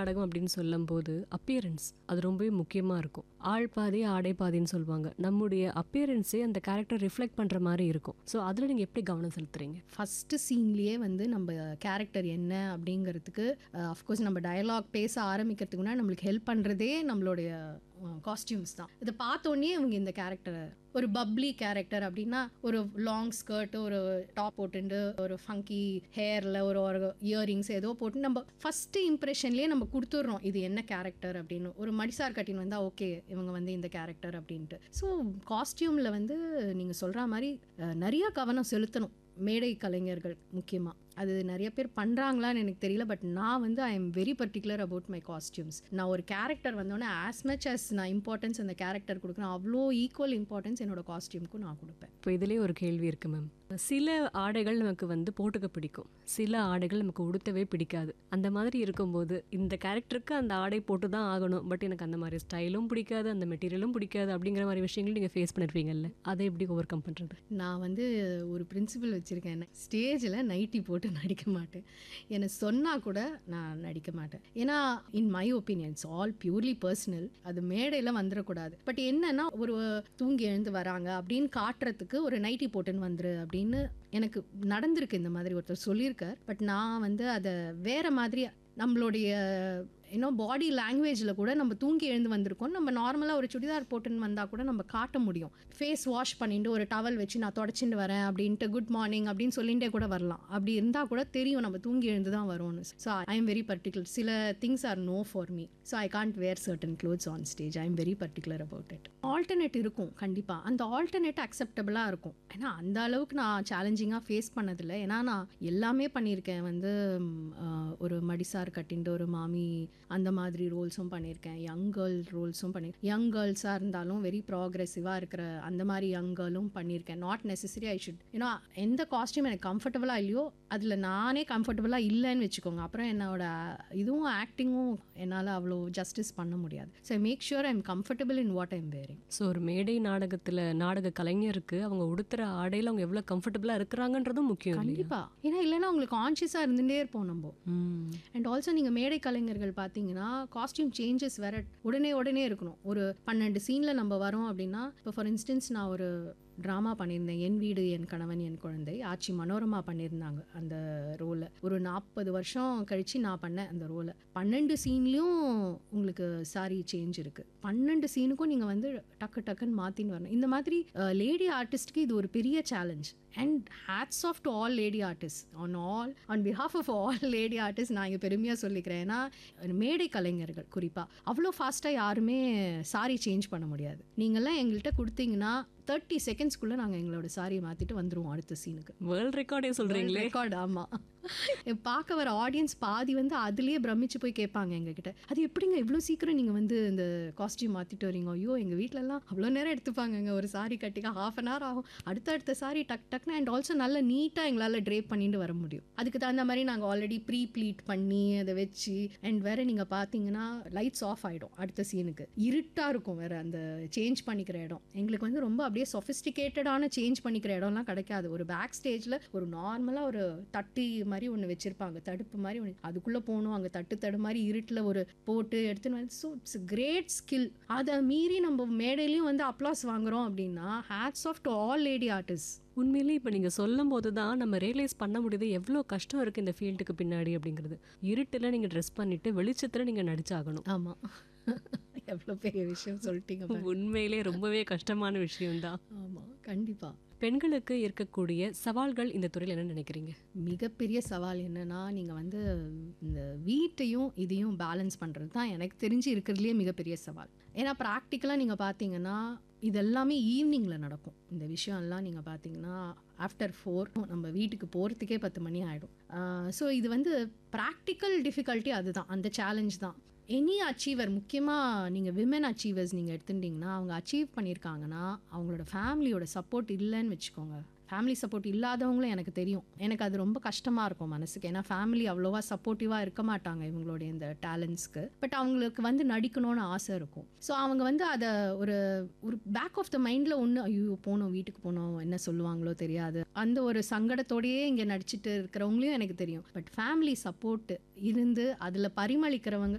நாடகம் அப்படின்னு சொல்லும்போது அப்பியரன்ஸ் அது ரொம்பவே முக்கியமா இருக்கும் ஆள் பாதி ஆடை பாதின்னு சொல்லுவாங்க நம்முடைய அப்பியரன்ஸே அந்த கேரக்டர் ரிஃப்ளெக்ட் பண்ற மாதிரி இருக்கும் ஸோ அதுல நீங்க எப்படி கவனம் செலுத்துறீங்க ஃபஸ்ட்டு சீன்லேயே வந்து நம்ம கேரக்டர் என்ன அப்படிங்கிறதுக்கு அஃப்கோர்ஸ் நம்ம டயலாக் பேச ஆரம்பிக்கிறதுக்கு முன்னாடி நம்மளுக்கு ஹெல்ப் பண்ணுறதே நம்மளுடைய காஸ்டியூம்ஸ் தான் இதை பார்த்தோன்னே இவங்க இந்த கேரக்டரை ஒரு பப்ளி கேரக்டர் அப்படின்னா ஒரு லாங் ஸ்கர்ட் ஒரு டாப் போட்டுண்டு ஒரு ஃபங்கி ஹேரில் ஒரு ஒரு இயரிங்ஸ் ஏதோ போட்டு நம்ம ஃபஸ்ட்டு இம்ப்ரெஷன்லேயே நம்ம கொடுத்துட்றோம் இது என்ன கேரக்டர் அப்படின்னு ஒரு மடிசார் கட்டின் வந்தால் ஓகே இவங்க வந்து இந்த கேரக்டர் அப்படின்ட்டு ஸோ காஸ்டியூமில் வந்து நீங்கள் சொல்கிற மாதிரி அஹ், நிறைய கவனம் செலுத்தணும் மேடை கலைஞர்கள் முக்கியமாக அது நிறைய பேர் பண்ணுறாங்களான்னு எனக்கு தெரியல பட் நான் வந்து I am very particular about my costumes நான் ஒரு கேரக்டர் வந்தோடனே ஆஸ் மச் as நான் இம்பார்ட்டன்ஸ் அந்த கேரக்டர் கொடுக்குறேன் அவ்வளோ ஈக்குவல் இம்பார்ட்டன்ஸ் என்னோட காஸ்டியூம்க்கும் நான் கொடுப்பேன் இப்போ இதுலேயே ஒரு கேள்வி இருக்கு மேம் சில ஆடைகள் நமக்கு வந்து போட்டுக்க பிடிக்கும் சில ஆடைகள் நமக்கு உடுத்தவே பிடிக்காது அந்த மாதிரி இருக்கும்போது இந்த கேரக்டருக்கு அந்த ஆடை போட்டு தான் ஆகணும் பட் எனக்கு அந்த மாதிரி ஸ்டைலும் பிடிக்காது அந்த மெட்டீரியலும் பிடிக்காது அப்படிங்கிற மாதிரி விஷயங்கள் நீங்கள் ஃபேஸ் பண்ணிருப்பீங்கல்ல அதை எப்படி ஓவர் கம் பண்ணுறது நான் வந்து ஒரு பிரின்சிபல் வச்சுருக்கேன் ஸ்டேஜில் நைட்டி போட்டு நடிக்க மாட்டேன் என்னை சொன்னால் கூட நான் நடிக்க மாட்டேன் ஏன்னா in my opinions all purely personal அது மேடையில் வந்துடக்கூடாது பட் என்னன்னா ஒரு தூங்கி எழுந்து வராங்க அப்படின்னு காட்டுறதுக்கு ஒரு நைட்டி போட்டுன்னு வந்துரு அப்படின்னு எனக்கு நடந்திருக்கு இந்த மாதிரி ஒருத்தர் சொல்லியிருக்கார் பட் நான் வந்து அதை வேற மாதிரி நம்மளுடைய இன்னும் பாடி லாங்குவேஜில் கூட நம்ம தூங்கி எழுந்து வந்திருக்கோம் நம்ம நார்மலாக ஒரு சுடிதார் போட்டுன்னு வந்தால் கூட நம்ம காட்ட முடியும் ஃபேஸ் வாஷ் பண்ணிட்டு ஒரு டவல் வச்சு நான் தொடச்சிட்டு வரேன் அப்படின்ட்டு குட் மார்னிங் அப்படின்னு சொல்லிகிட்டே கூட வரலாம் அப்படி இருந்தால் கூட தெரியும் நம்ம தூங்கி எழுந்து தான் வரும்னு so I am very particular சில things are no for me so I can't wear certain clothes on stage I am very particular about it alternate இருக்கும் கண்டிப்பாக அந்த ஆல்டர்னேட் அக்செப்டபுளாக இருக்கும் ஏன்னா அந்த அளவுக்கு நான் சேலஞ்சிங்காக ஃபேஸ் பண்ணதில்லை ஏன்னா நான் எல்லாமே பண்ணியிருக்கேன் வந்து ம், ஆஹ், ஒரு மடிசார் கட்டின்ட்டு ஒரு மாமி அந்த மாதிரி ரோல்ஸும் பண்ணியிருக்கேன் யங் கேர்ள் ரோல்ஸும் பண்ணி யங் கேர்ள்ஸாக இருந்தாலும் வெரி ப்ராக்ரெசிவாக இருக்கிற அந்த மாதிரி யங் கேர்ளும் பண்ணியிருக்கேன் நாட் நெசசரி ஐ ஷுட் ஏன்னா எந்த காஸ்டியூம் எனக்கு கம்ஃபர்டபுளாக இல்லையோ அதில் நானே கம்ஃபர்டபுளாக இல்லைன்னு வச்சுக்கோங்க அப்புறம் என்னோட இதுவும் ஆக்டிங்கும் என்னால் அவ்வளோ ஜஸ்டிஸ் பண்ண முடியாது so make sure I am comfortable in what I'm wearing so ஒரு மேடை நாடகத்தில் நாடக கலைஞருக்கு அவங்க உடுத்துற ஆடையில் அவங்க எவ்வளோ கம்ஃபர்டபுளாக இருக்கிறாங்கிறதும் முக்கியம் இல்லையா கண்டிப்பா ஏன்னா இல்லைன்னா உங்களுக்கு கான்ஷியஸாக இருந்துகிட்டே இருப்போம் நம்ம ம். அண்ட் ஆல்சோ நீங்கள் மேடை கலைஞர்கள் பார்த்தீங்கன்னா காஸ்டியூம் சேஞ்சஸ் வேற உடனே உடனே இருக்கணும் ஒரு பன்னெண்டு சீனில் நம்ம வரோம் அப்படின்னா இப்போ ஃபார் இன்ஸ்டன்ஸ் நான் ஒரு ட்ராமா பண்ணியிருந்தேன் என் வீடு என் கணவன் என் குழந்தை ஆச்சி மனோரமா பண்ணியிருந்தாங்க அந்த ரோலை ஒரு நாற்பது வருஷம் கழித்து நான் பண்ணேன் அந்த ரோலை பன்னெண்டு சீன்லேயும் உங்களுக்கு சாரி சேஞ்ச் இருக்குது பன்னெண்டு சீனுக்கும் நீங்கள் வந்து டக்கு டக்குன்னு மாற்றின்னு வரணும் இந்த மாதிரி லேடி ஆர்டிஸ்ட்க்கு இது ஒரு பெரிய challenge and hats off to all lady artist on all on behalf of all lady artist நான் இங்கே பெருமையாக சொல்லிக்கிறேன் ஏன்னா மேடை கலைஞர்கள் குறிப்பாக அவ்வளோ ஃபாஸ்ட்டாக யாருமே சாரி சேஞ்ச் பண்ண முடியாது நீங்கள்லாம் எங்கள்கிட்ட கொடுத்தீங்கன்னா தேர்ட்டி செகண்ட்ஸ்க்குள்ளே நாங்கள் எங்களோட சாரியை மாற்றிட்டு வந்துருவோம் அடுத்த சீனுக்கு வேர்ல்ட் ரெக்கார்டே சொல்கிறீங்களே ரெக்கார்ட் ஆமாம் பார்க்க வர ஆடியன்ஸ் பாதி வந்து அதுலயே பிரமிச்சு போய் கேட்பாங்க எங்ககிட்ட அது எப்படிங்க இவ்வளோ சீக்கிரம் நீங்கள் வந்து இந்த காஸ்டியூம் மாற்றிட்டு வரீங்க ஐயோ எங்கள் வீட்டிலலாம் அவ்வளோ நேரம் எடுத்துப்பாங்கங்க ஒரு சாரி கட்டிக்க ஹாஃப் அன் ஹவர் ஆகும் அடுத்தடுத்த சாரி டக் டக்னு அண்ட் ஆல்சோ நல்ல நீட்டாக எங்களால் ட்ரேப் பண்ணிட்டு வர முடியும் அதுக்கு தகுந்த மாதிரி நாங்கள் ஆல்ரெடி ப்ரீ ப்ளீட் பண்ணி அதை வச்சு அண்ட் வேற நீங்கள் பார்த்தீங்கன்னா லைட்ஸ் ஆஃப் ஆகிடும் அடுத்த சீனுக்கு இருட்டாக இருக்கும் வேற அந்த சேஞ்ச் பண்ணிக்கிற இடம் எங்களுக்கு வந்து ரொம்ப அப்படியே சொஃபிஸ்டிகேட்டடான சேஞ்ச் பண்ணிக்கிற இடம்லாம் கிடைக்காது ஒரு பேக் ஸ்டேஜில் ஒரு நார்மலாக ஒரு தட்டி மாதிரி ஒன்று வச்சுருப்பாங்க தடுப்பு மாதிரி ஒன்று அதுக்குள்ளே போகணும் அங்கே தட்டு தடு மாதிரி இருட்டில் ஒரு போட்டு எடுத்துன்னு வந்து ஸோ இட்ஸ் கிரேட் ஸ்கில் அதை மீறி நம்ம மேடையிலையும் வந்து அப்ளாஸ் வாங்குறோம் அப்படின்னா hats off to all lady artist உண்மையிலேயே இப்போ நீங்கள் சொல்லும் போது தான் நம்ம ரியலைஸ் பண்ண முடியுது எவ்வளோ கஷ்டம் இருக்குது இந்த ஃபீல்டுக்கு பின்னாடி அப்படிங்கிறது இருட்டில் நீங்கள் ட்ரெஸ் பண்ணிட்டு வெளிச்சத்தில் நீங்கள் நடிச்சாகணும் ஆமாம் எவ்வளோ பெரிய விஷயம் சொல்லிட்டீங்க பாருங்க. உண்மையிலே ரொம்பவே கஷ்டமான விஷயம்தான் ஆமாம் கண்டிப்பாக பெண்களுக்கு இருக்கக்கூடிய சவால்கள் இந்த துறையில் என்ன நினைக்கிறீங்க மிகப்பெரிய சவால் என்னன்னா நீங்கள் வந்து இந்த வீட்டையும் இதையும் பேலன்ஸ் பண்ணுறது தான் எனக்கு தெரிஞ்சு இருக்கிறதுலே மிகப்பெரிய சவால் ஏன்னா ப்ராக்டிக்கலாக நீங்கள் பார்த்தீங்கன்னா இது எல்லாமே ஈவினிங்கில் நடக்கும் இந்த விஷயம்லாம் நீங்கள் பார்த்தீங்கன்னா ஆஃப்டர் ஃபோர் நம்ம வீட்டுக்கு போகிறதுக்கே பத்து மணி ஆகிடும் ஸோ இது வந்து ப்ராக்டிக்கல் டிஃபிகல்ட்டி அதுதான் அந்த சேலஞ்ச் தான் எனி அச்சீவர் முக்கியமாக நீங்கள் விமன் அச்சீவர்ஸ் நீங்கள் எடுத்துட்டிங்கன்னா அவங்க அச்சீவ் பண்ணியிருக்காங்கன்னா அவங்களோட ஃபேமிலியோட சப்போர்ட் இல்லைன்னு வச்சுக்கோங்க ஃபேமிலி சப்போர்ட் இல்லாதவங்களும் எனக்கு தெரியும் எனக்கு அது ரொம்ப கஷ்டமாக இருக்கும் மனசுக்கு ஏன்னா ஃபேமிலி அவ்வளோவா சப்போர்ட்டிவாக இருக்க மாட்டாங்க இவங்களுடைய இந்த டேலண்ட்ஸ்க்கு பட் அவங்களுக்கு வந்து நடிக்கணும்னு ஆசை இருக்கும் ஸோ அவங்க வந்து அதை ஒரு ஒரு பேக் ஆஃப் த மைண்டில் ஒன்று ஐயோ போகணும் வீட்டுக்கு போகணும் என்ன சொல்லுவாங்களோ தெரியாது அந்த ஒரு சங்கடத்தோடையே இங்கே நடிச்சிட்டு இருக்கிறவங்களையும் எனக்கு தெரியும் பட் ஃபேமிலி சப்போர்ட் இருந்து அதில் பரிமளிக்கிறவங்க